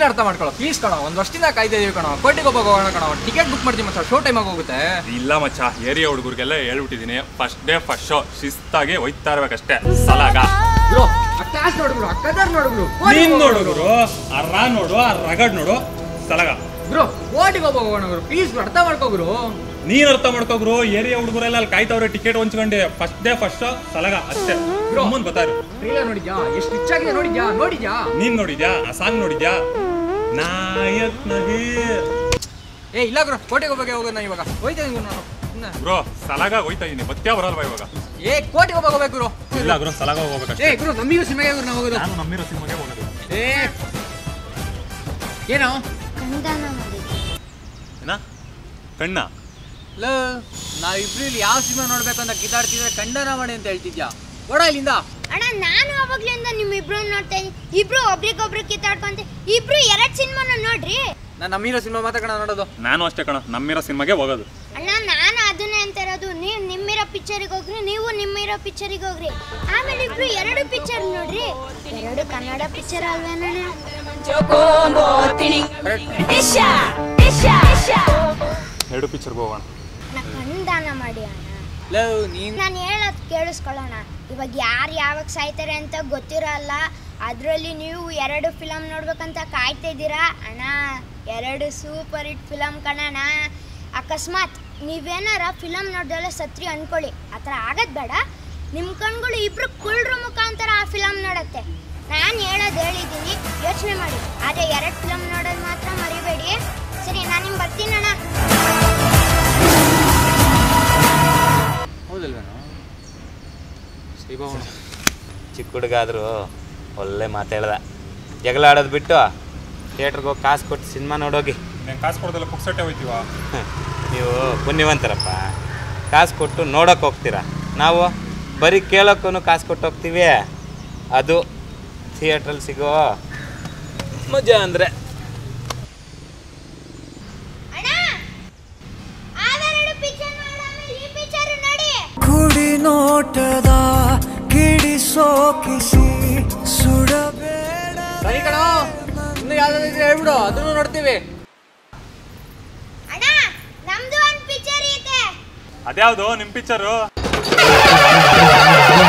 ಅರ್ಥ ಮಾಡ್ಕೊಳ್ಳೋ ಪ್ಲೀಸ್ ಕಣೋ ಒಂದು ವರ್ಷದಿಂದ ಕಾಯ್ತಾ ಇದೀವಿ ಕಣೋ ಕೋಟಿಗೆ ಒಬ್ಬ ಹೋಗೋಣ ಕಣೋ ಟಿಕೆಟ್ ಬುಕ್ ಮಾಡ್ತೀವಿ ಮಚ್ಚ ಶೋ ಟೈಮಾಗಿ ಹೋಗುತ್ತೆ ಇಲ್ಲ ಮಚ್ಚ ಏರಿಯಾ ಹುಡುಗರಿಗೆಲ್ಲ ಹೇಳ್ಬಿಟ್ಟಿದ್ದೀನಿ ಫಸ್ಟ್ ಡೇ ಫಸ್ಟ್ ಶೋ ಶಿಸ್ತಾಗಿ ಒಯ್ತಾ ಇರ್ಬೇಕಷ್ಟೇ ಸಲಾಗ ಬ್ರೋ ಕ್ಲಾಸ್ ನೋಡಿದ್ರು ಅಕ್ಕದಾರ್ ನೋಡಿದ್ರು ನೀನ್ ನೋಡು ಗುರು ಆ ರಾ ನೋಡು ಆ ರಗಡ್ ನೋಡು ಸಲಾಗ ಬ್ರೋ ಕೋಟಿಗೆ ಒಬ್ಬ ಹೋಗೋಣ ಗುರು ಪ್ಲೀಸ್ ಅರ್ಥ ಮಾಡ್ಕೋ ಗುರು ನೀನ್ ಅರ್ಥ ಮಾಡ್ಕೋಗ್ರು ಏರಿಯಾ ಹುಡುಗರೆಲ್ಲ ಅಲ್ಲಿ ಕಾಯ್ತವ್ರೆ ಟಿಕೆಟ್ ಹೊಂಚ್ಕೊಂಡೆ ಫಸ್ಟ್ ಡೇ ಫಸ್ಟ್ ಶೋ ಸಲಾಗ ಅಷ್ಟೇ ಮುಂದ್ ಗೊತ್ತಾರು ಟ್ರೈಲರ್ ನೋಡಿದ್ಯಾ ಎಷ್ಟು ರಿಚ್ ಆಗಿದೆ ನೋಡಿದ್ಯಾ ನೋಡಿದ್ಯಾ ನೀನ್ ನೋಡಿದ್ಯಾ ಆ ಸಾಂಗ್ ನೋಡಿದ್ಯಾ ನಾಯಕ್ ನಗೆ ಏ ಇಲ್ಲ ಗುರು ಕೋಟಿಗೆ ಒಬ್ಬಗೆ ಹೋಗೋಣ ಇವಾಗ ಹೋಯ್ತಾ ಇದೀನಿ ಗುರು ನಾನು ಸುಮ್ನೆ. ಬ್ರೋ ಸಲಾಗ ಹೋಯ್ತಾ ಇದೀನಿ ಬತ್ತ್ಯಾ ಬರಲ್ವಾ ಇವಾಗ ಏ ಕೋಟಿಗೆ ಒಬ್ಬ ಹೋಗ್ಬೇಕು ಗುರು ಇಲ್ಲ ಗುರು ಸಲಾಗ ಹೋಗ್ಬೇಕಷ್ಟೇ ಏ ಗುರು ನಮ್ಮಿಗೂ ಸಿನಿಮಾಗೆ ಗುರು ನಾವು ಹೋಗೋದು ನಾನು ನಂಬಿರೋ ಸಿನಿಮಾಗೆ ಹೋಗೋದು ಏ ಏನೋ ಕಂದಾನ ಮಾಡಿದ್ದೆ ಏನ ಕಣ್ಣ ಲೋ ನಾವಿಬ್ರು ಇಲ್ಲಿ ಯಾವ ಸಿನಿಮಾ ನೋಡ್ಬೇಕು ಅಂತ ಕಿತಾಡ್ತಿದ್ರೆ ಖಂಡನ ಮಾಡಿ ಅಂತ ಹೇಳ್ತಿದ್ಯಾ ಓಡ ಇಲ್ಲಿಂದ ಅಣ್ಣ ನಾನು ಅವಾಗ್ಲಿಂದ ನಿಮ್ಮಿಬ್ರು ನೋಡ್ತಾ ಇದ್ದೀನಿ ಇಬ್ರು ಒಬ್ರಿಗೊಬ್ರು ಕಿತ್ತಾಡ್ಕೊಂತ ಇಬ್ರು ಎರಡ್ ಸಿನಿಮಾನ ನೋಡ್ರಿ ನಾನು ನಮ್ಮಿರೋ ಸಿನಿಮಾ ಮಾತ್ರ ಕಣ ನೋಡೋದು ನಾನು ಅಷ್ಟೇ ಕಣ ನಮ್ಮಿರೋ ಸಿನಿಮಾಗೆ ಹೋಗೋದು ಅಣ್ಣ ನಾನು ಅದನ್ನೇ ಅಂತ ಇರೋದು ನೀವು ನಿಮ್ಮಿರೋ ಪಿಕ್ಚರಿಗೆ ಹೋಗ್ರಿ ನೀವು ನಿಮ್ಮಿರೋ ಪಿಕ್ಚರಿಗೆ ಹೋಗ್ರಿ ಆಮೇಲೆ ಇಬ್ರು ಎರಡು ಪಿಕ್ಚರ್ ನೋಡ್ರಿ ಎರಡು ಕನ್ನಡ ಪಿಕ್ಚರ್ ಅಲ್ವೇನಣ್ಣ ಎರಡು ಪಿಕ್ಚರ್ಗೆ ಹೋಗೋಣ ಅಣ್ಣ ಕಣ್ದಾನ ಮಾಡಿ ಅಣ್ಣ ಲೋ ನೀನ್ ನಾನು ಹೇಳೋದು ಕೇಳಿಸ್ಕೊಳ್ಳೋಣ ಇವಾಗ ಯಾರು ಯಾವಾಗ ಸಾಯ್ತಾರೆ ಅಂತ ಗೊತ್ತಿರಲ್ಲ ಅದರಲ್ಲಿ ನೀವು ಎರಡು ಫಿಲಮ್ ನೋಡ್ಬೇಕಂತ ಕಾಯ್ತಾ ಇದ್ದೀರಾ ಅಣ್ಣ ಎರಡು ಸೂಪರ್ ಹಿಟ್ ಫಿಲಮ್ ಕಣಣ್ಣ ಅಕಸ್ಮಾತ್ ನೀವೇನಾರ ಫಿಲಮ್ ನೋಡ್ದಲ್ಲ ಸತ್ರಿ ಅನ್ಕೊಳ್ಳಿ ಆ ಥರ ಆಗೋದು ಬೇಡ ನಿಮ್ಮ ಕಣ್ಗಳು ಇಬ್ರು ಕುಳ್ರ ಮುಖಾಂತರ ಆ ಫಿಲಮ್ ನೋಡತ್ತೆ ನಾನು ಹೇಳೋದು ಹೇಳಿದ್ದೀನಿ ಯೋಚನೆ ಮಾಡಿ ಆದರೆ ಎರಡು ಫಿಲಮ್ ನೋಡೋದು ಮಾತ್ರ ಮರಿಬೇಡಿ ಸರಿ ನಾನು ನಿಮ್ಗೆ ಬರ್ತೀನಣ್ಣ ಹೌದಲ್ವೇನೋ ಸರಿ ಬಾ ಹೋಗೋಣ. ಚಿಕ್ಕ ಹುಡುಗ ಆದರೂ ಒಳ್ಳೆ ಮಾತಾಡ್ದ ಜಗಳ ಆಡೋದು ಬಿಟ್ಟು ಥಿಯೇಟ್ರಿಗೆ ಹೋಗಿ ಕಾಸು ಕೊಟ್ಟು ಸಿನಿಮಾ ನೋಡೋಗಿ నేను ಕಾಸು ಕೊಡೋದೆಲ್ಲ ಪುಕ್ಸಟ್ಟೆ ಹೋಯ್ತೀವಾ ನೀವು ಪುಣ್ಯವಂತರಪ್ಪ ಕಾಸು ಕೊಟ್ಟು ನೋಡೋಕೆ ಹೋಗ್ತೀರಾ ನಾವು ಬರೀ ಕೇಳೋಕ್ಕೂ ಕಾಸು ಕೊಟ್ಟು ಹೋಗ್ತೀವಿ ಅದು ಥಿಯೇಟ್ರಲ್ಲಿ ಸಿಗೋ ಮಜಾ ಅಂದರೆ ಅಣ್ಣ ಅವೆರಡು ಪಿಕ್ಚರ್ ನೋಡಾಮೇಲೆ ಈ ಪಿಕ್ಚರ್ ನೋಡಿ ಕುಡಿ ನೋಟದ ಕಿಡಿ ಸೋಕಿಸಿ ಸುಡಬೇಡ ಸರಿ ಕಣೋ ಇನ್ನು ಯಾವ್ದಾದ್ರು ಇದ್ರೆ ಹೇಳ್ಬಿಡು ಅದನ್ನು ನೋಡ್ತೀವಿ ಅಣ್ಣ ನಮ್ದು ಒಂದು ಪಿಕ್ಚರ್ ಐತೆ ಅದ್ಯಾವುದು ನಿಮ್ಮ ಪಿಕ್ಚರು ಿ